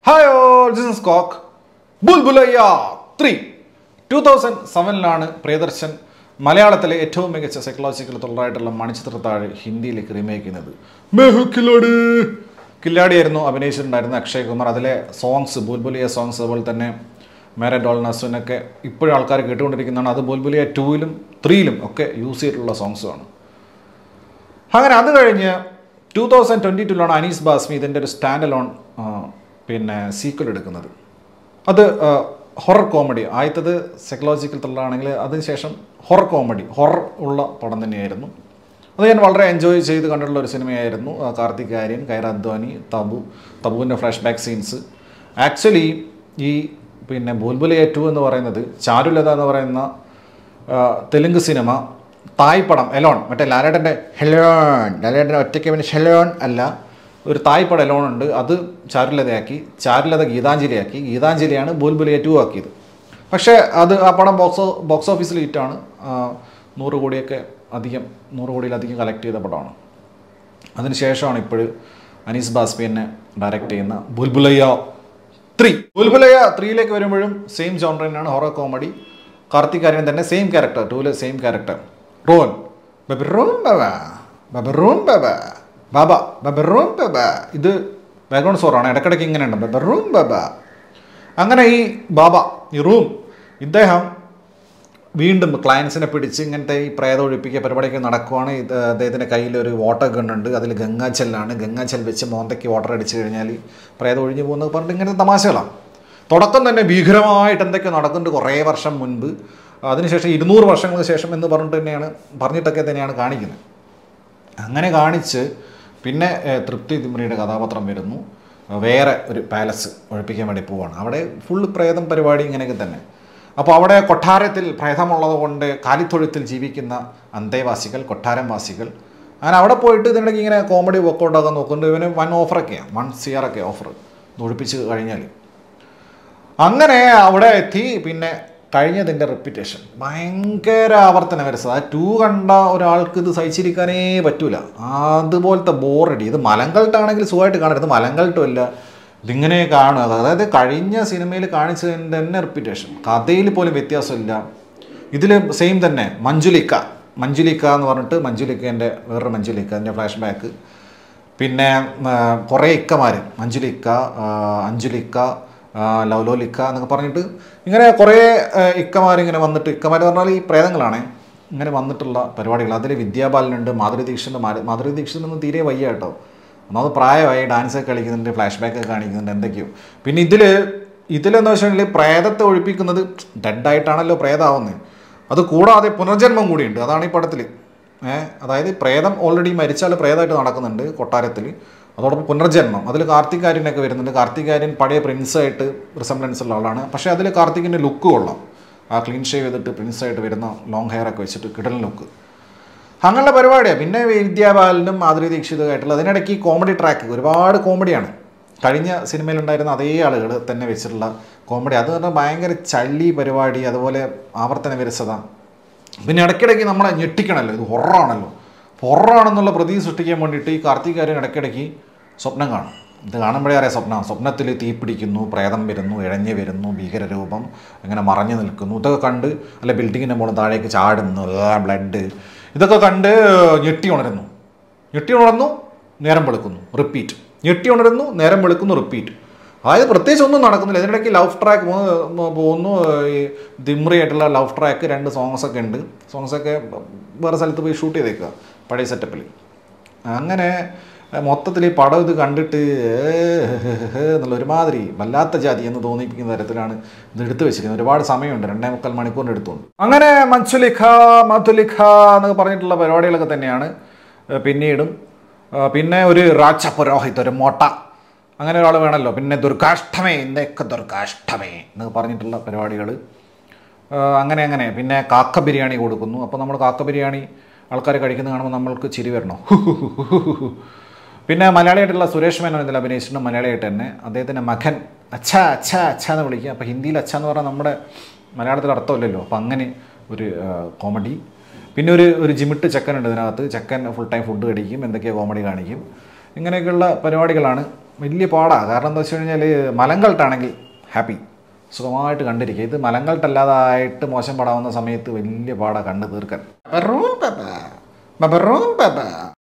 Hi all this is കോക്ക് ബുൽബുലയ്യ three two thousand സെവനിലാണ് പ്രിയദർശൻ മലയാളത്തിലെ ഏറ്റവും മികച്ച സൈക്കോളജിക്കൽ തൊള്ളായിട്ടുള്ള മണിച്ചിത്രത്താഴ് ഹിന്ദിയിലേക്ക് റീമേക്ക് ചെയ്യുന്നത് മെഹു കില്ലാടി കില്ലാടിയായിരുന്നു അഭിനയിച്ചിട്ടുണ്ടായിരുന്ന അക്ഷയ് കുമാർ അതിലെ സോങ്സ് ബുൽബുലിയ സോങ്സ് അതുപോലെ തന്നെ മേരെ ഡോൾ നസുനൊക്കെ ഇപ്പോഴും ആൾക്കാർ കേട്ടുകൊണ്ടിരിക്കുന്നതാണ് അത് ബുൽബുലിയ ടൂവിലും ത്രീയിലും ഒക്കെ യൂസ് ചെയ്തിട്ടുള്ള സോങ്സുമാണ് അങ്ങനെ അത് കഴിഞ്ഞ് ടൂ തൗസൻഡ് ട്വൻറ്റി ടുവിലാണ് അനീസ് ബാസ്മി ഇതിൻ്റെ ഒരു സ്റ്റാൻഡ് അലോൺ പിന്നെ സീക്വൽ എടുക്കുന്നത് അത് ഹൊറർ കോമഡി ആദ്യത്തത് സൈക്കോളജിക്കൽ ത്രില്ലറാണെങ്കിൽ അതിനുശേഷം ഹൊറർ കോമഡി ഹൊറർ ഉള്ള പടം തന്നെയായിരുന്നു അത് ഞാൻ വളരെ എൻജോയ് ചെയ്ത് കണ്ടിട്ടുള്ള ഒരു സിനിമയായിരുന്നു ആ, കാർത്തിക് ആര്യൻ കൈറ അദ്വാനി തബു തബുവിൻ്റെ ഫ്ലാഷ് ബാക്ക് സീൻസ് ആക്ച്വലി ഈ പിന്നെ ബുൽബുലയ ടു എന്ന് പറയുന്നത് ചാരുലത എന്ന് പറയുന്ന ആ, തെലുങ്ക് സിനിമ തായ് പടം എലോൺ മറ്റേ ലാലേട്ടൻ്റെ ഹെലോൺ ലാലേട്ടൻ്റെ ഒറ്റയ്ക്ക് പിന്നെ ഹെലോൺ അല്ല ഒരു തായ് പടം എലോൺ ഉണ്ട് അത് ചാരുലതയാക്കി ചാരുലത ഗീതാഞ്ജലിയാക്കി ഗീതാഞ്ജലിയാണ് ബുൽബുലിയ ടു ആക്കിയത് പക്ഷേ അത് ആ പടം ബോക്സ് ബോക്സ് ഓഫീസിൽ ഹിറ്റാണ് നൂറ് കോടിയൊക്കെ അധികം നൂറ് കോടിയിലധികം കളക്ട് ചെയ്ത പടമാണ് അതിനുശേഷമാണ് ഇപ്പോഴും അനീസ് ബാസ്പി എന്നെ ഡയറക്റ്റ് ചെയ്യുന്ന ബുൽബുലയ്യ ത്രീ ബുൽബുലയ്യ ത്രീയിലേക്ക് വരുമ്പോഴും സെയിം ജോണർ തന്നെയാണ് ഹൊറർ കോമഡി കാർത്തിക് ആര്യൻ തന്നെ സെയിം ക്യാരക്ടർ ടൂവിലെ സെയിം ക്യാരക്ടർ റോൻ ബബറോൻ ബബ ബബറോൻ ബബ ബാബ ബബറോൻ ബബ ഇത് ബാക്ക്ഗ്രൗണ്ട് സോറാണ് ഇടയ്ക്കിടയ്ക്ക് ഇങ്ങനെ ഉണ്ട് ബബറൂം ബബ അങ്ങനെ ഈ ബാബ ഈ റൂം ഇദ്ദേഹം വീണ്ടും ക്ലയൻസിനെ പിടിച്ച് ഇങ്ങനത്തെ ഈ പ്രേത ഒഴിപ്പിക്കുക പരിപാടിയൊക്കെ നടക്കുവാണ് ഇത് അദ്ദേഹത്തിൻ്റെ കയ്യിൽ ഒരു വാട്ടർ ഗണ്ണുണ്ട് അതിൽ ഗംഗാച്ചലാണ് ഗംഗാച്ചൽ വെച്ച് മോന്തയ്ക്ക് വാട്ടർ അടിച്ചു കഴിഞ്ഞാൽ പ്രേതം ഒഴിഞ്ഞു പോകുന്നത് പറഞ്ഞിട്ട് ഇങ്ങനത്തെ തമാശകളാണ് തുടക്കം തന്നെ ഭീകരമായിട്ട് എന്തൊക്കെ നടക്കുന്നുണ്ട് കുറേ വർഷം മുൻപ് അതിനുശേഷം ഇരുന്നൂറ് വർഷങ്ങൾക്ക് ശേഷം എന്ന് പറഞ്ഞിട്ട് തന്നെയാണ് പറഞ്ഞിട്ടൊക്കെ തന്നെയാണ് കാണിക്കുന്നത് അങ്ങനെ കാണിച്ച് പിന്നെ ഏഹ്, തൃപ്തി തിമ്രിയുടെ കഥാപാത്രം വരുന്നു വേറെ ഒരു പാലസ് ഒഴിപ്പിക്കാൻ വേണ്ടി പോവാണ് അവിടെ ഫുള്ള് പ്രേതം പരിപാടി ഇങ്ങനെയൊക്കെ തന്നെ അപ്പോൾ അവിടെ കൊട്ടാരത്തിൽ പ്രേതമുള്ളത് കൊണ്ട് കാലിത്തൊഴുത്തിൽ ജീവിക്കുന്ന അന്തേവാസികൾ കൊട്ടാരം വാസികൾ അങ്ങനെ അവിടെ പോയിട്ട് ഇതിനിടയ്ക്ക് ഇങ്ങനെ കോമഡി വർക്കൗട്ട് ആക്കാൻ നോക്കുന്നുണ്ട് ഇവന് വൺ ഓഫറൊക്കെയാണ് വൺ സിയറൊക്കെ ഓഫർ ഒഴിപ്പിച്ച് കഴിഞ്ഞാൽ അങ്ങനെ അവിടെ എത്തി പിന്നെ കഴിഞ്ഞതിൻ്റെ റെപ്യൂട്ടേഷൻ ഭയങ്കര ആവർത്തന വരച്ചത് ആ ടു കണ്ട ഒരാൾക്ക് ഇത് സഹിച്ചിരിക്കാനേ പറ്റൂല അതുപോലത്തെ ബോറടി ഇത് മലങ്കൾട്ടാണെങ്കിൽ സുഖമായിട്ട് കാണരുത് മലങ്കൾട്ടുമല്ല ഇതിങ്ങനെ കാണുക അതായത് കഴിഞ്ഞ സിനിമയിൽ കാണിച്ചതിൻ്റെ തന്നെ റെപ്യൂട്ടേഷൻ കഥയിൽ പോലും വ്യത്യാസമില്ല ഇതിൽ സെയിം തന്നെ മഞ്ജുലിക്ക മഞ്ജുലിക്ക എന്ന് പറഞ്ഞിട്ട് മഞ്ജുലിക്കേൻ്റെ വേറൊരു മഞ്ജുലിക്ക അതിൻ്റെ ഫ്ലാഷ് ബാക്ക് പിന്നെ ആ, കുറേ ഇക്കമാർ മഞ്ജുലിക്ക ആ, അഞ്ജുലിക്ക ആ, ലൗലോലിക്ക എന്നൊക്കെ പറഞ്ഞിട്ട് ഇങ്ങനെ കുറേ ആ, ഇക്കമാരിങ്ങനെ വന്നിട്ട് ഇക്കമാർ പറഞ്ഞാൽ ഈ പ്രേതങ്ങളാണ് ഇങ്ങനെ വന്നിട്ടുള്ള പരിപാടികൾ അതിൽ വിദ്യാബാലനുണ്ട് മാധുരി ദീക്ഷിതുണ്ട് മാ- മാധുരി ദീക്ഷിതൊന്നും തീരെ വയ്യ കേട്ടോ ഒന്നാമത് പ്രായമായി ഡാൻസ് ഒക്കെ കളിക്കുന്നുണ്ട് ഫ്ലാഷ് ബാക്ക് ഒക്കെ കാണിക്കുന്നുണ്ട് എന്തൊക്കെയോ പിന്നെ ഇതിൽ ഇതിലെന്ന് വെച്ചിട്ടുണ്ടെങ്കിൽ പ്രേതത്തെ ഒഴിപ്പിക്കുന്നത് ഡെഡായിട്ടാണല്ലോ പ്രേതമാവുന്നത് അത് കൂടാതെ പുനർജന്മം കൂടിയുണ്ട് അതാണ് ഈ പടത്തിൽ ഏഹ് അതായത് പ്രേതം ഓൾറെഡി മരിച്ചാൽ പ്രേതമായിട്ട് നടക്കുന്നുണ്ട് കൊട്ടാരത്തിൽ അതോടൊപ്പം പുനർജന്മം അതിൽ കാർത്തികാര്യനൊക്കെ വരുന്നുണ്ട് കാർത്തികാര്യൻ പഴയ പ്രിൻസായിട്ട് റിസംബ്ലൻസ് ഉള്ള ആളാണ് പക്ഷേ അതിൽ കാർത്തികിൻ്റെ ലുക്ക് കൊള്ളാം ആ ക്ലീൻ ഷേവ് ചെയ്തിട്ട് പ്രിൻസായിട്ട് വരുന്ന ലോങ് ഹെയർ ഒക്കെ വെച്ചിട്ട് കിടൽ ലുക്ക് അങ്ങനെയുള്ള പരിപാടിയാണ് പിന്നെ വിദ്യാബാലനും മാധുരി ദീക്ഷിതുമായിട്ടുള്ള അതിനിടയ്ക്ക് ഈ കോമഡി ട്രാക്ക് ഒരുപാട് കോമഡിയാണ് കഴിഞ്ഞ സിനിമയിലുണ്ടായിരുന്ന അതേ ആളുകൾ തന്നെ വെച്ചിട്ടുള്ള കോമഡി അത് പറഞ്ഞാൽ ഭയങ്കര ചള്ളി പരിപാടി അതുപോലെ ആവർത്തന വിരസത പിന്നെ ഇടയ്ക്കിടയ്ക്ക് നമ്മളെ ഞെട്ടിക്കണമല്ലോ ഇത് ഹൊറാണല്ലോ ഹൊറാണെന്നുള്ള പ്രതീതി സൃഷ്ടിക്കാൻ വേണ്ടിയിട്ട് ഈ കാർത്തികാര്യൻ ഇടയ്ക്കിടയ്ക്ക് സ്വപ്നം കാണും ഇത് കാണുമ്പോഴേ അറിയാം സ്വപ്നം സ്വപ്നത്തിൽ തീ പിടിക്കുന്നു പ്രേതം വരുന്നു ഇഴഞ്ഞ് വരുന്നു ഭീകരരൂപം ഇങ്ങനെ മറഞ്ഞു നിൽക്കുന്നു ഇതൊക്കെ കണ്ട് അല്ല ബിൽഡിങ്ങിൻ്റെ മുകളിൽ താഴേക്ക് ചാടുന്നു ബ്ലഡ് ഇതൊക്കെ കണ്ട് ഞെട്ടി ഉണരുന്നു ഞെട്ടി ഉണർന്നു നേരം വെളുക്കുന്നു റിപ്പീറ്റ് ഞെട്ടി ഉണരുന്നു നേരം വെളുക്കുന്നു റിപ്പീറ്റ് അതായത് പ്രത്യേകിച്ച് ഒന്നും നടക്കുന്നില്ല ഇതിനിടയ്ക്ക് ലവ് ട്രാക്ക് പോകുന്നു ഈ ദിമ്രി ആയിട്ടുള്ള ലവ് ട്രാക്ക് രണ്ട് സോങ്സ് ഒക്കെ ഉണ്ട് സോങ്സ് ഒക്കെ വേറെ സ്ഥലത്ത് പോയി ഷൂട്ട് ചെയ്തേക്കുക പഴയ സെറ്റപ്പിൽ അങ്ങനെ മൊത്തത്തിൽ ഈ പടം ഇത് കണ്ടിട്ട് എന്നുള്ള ഒരുമാതിരി വല്ലാത്ത ജാതി എന്ന് തോന്നിപ്പിക്കുന്ന തരത്തിലാണ് ഇത് എടുത്തു വെച്ചിരിക്കുന്നത് ഒരുപാട് സമയമുണ്ട് രണ്ടേ മുക്കാൽ മണിക്കൂറിന് എടുത്തുകൊണ്ട് അങ്ങനെ മഞ്ജുലിഖ മധുലിഖ എന്നൊക്കെ പറഞ്ഞിട്ടുള്ള പരിപാടികളൊക്കെ തന്നെയാണ് ഏഹ് പിന്നീടും ആ, പിന്നെ ഒരു രാജ പുരോഹിത് ഒരു മോട്ട അങ്ങനെ ഒരാൾ വേണമല്ലോ പിന്നെ ദുർഗാഷ്ടമേ എന്തൊക്കെ ദുർഗാഷ്ടമേ എന്നൊക്കെ പറഞ്ഞിട്ടുള്ള പരിപാടികൾ അങ്ങനെ അങ്ങനെ പിന്നെ കാക്ക ബിരിയാണി കൊടുക്കുന്നു അപ്പോൾ നമ്മൾ കാക്ക ബിരിയാണി ആൾക്കാർ കഴിക്കുന്നത് കാണുമ്പോൾ നമ്മൾക്ക് ചിരി വരണോ പിന്നെ മലയാളിയായിട്ടുള്ള സുരേഷ് മേനോൻ ഇതിൽ അഭിനയിച്ചിട്ടുണ്ട് മലയാളിയായിട്ട് തന്നെ അദ്ദേഹത്തിൻ്റെ മകൻ അച്ഛ അച്ഛ അച്ഛ എന്ന് വിളിക്കുക അപ്പോൾ ഹിന്ദിയിൽ അച്ഛ എന്ന് പറഞ്ഞാൽ നമ്മുടെ മലയാളത്തിൽ അർത്ഥമില്ലല്ലോ അപ്പോൾ അങ്ങനെ ഒരു കോമഡി പിന്നെ ഒരു ഒരു ജിമിട്ട് ചെക്കൻ ഉണ്ട് ഇതിനകത്ത് ചെക്കൻ ഫുൾ ടൈം ഫുഡ് കഴിക്കും എന്തൊക്കെയോ കോമഡി കാണിക്കും ഇങ്ങനെയൊക്കെയുള്ള പരിപാടികളാണ് വലിയ പാടാണ് കാരണം എന്താ വെച്ച് കഴിഞ്ഞാൽ മലങ്കൾട്ടാണെങ്കിൽ ഹാപ്പി സുഖമായിട്ട് കണ്ടിരിക്കുക ഇത് മലങ്കൾട്ടല്ലാതായിട്ട് മോശം പടാവുന്ന സമയത്ത് വലിയ പാടാ കണ്ട് തീർക്കാൻ ബബറൂം ബബ, ബബറൂം ബബ.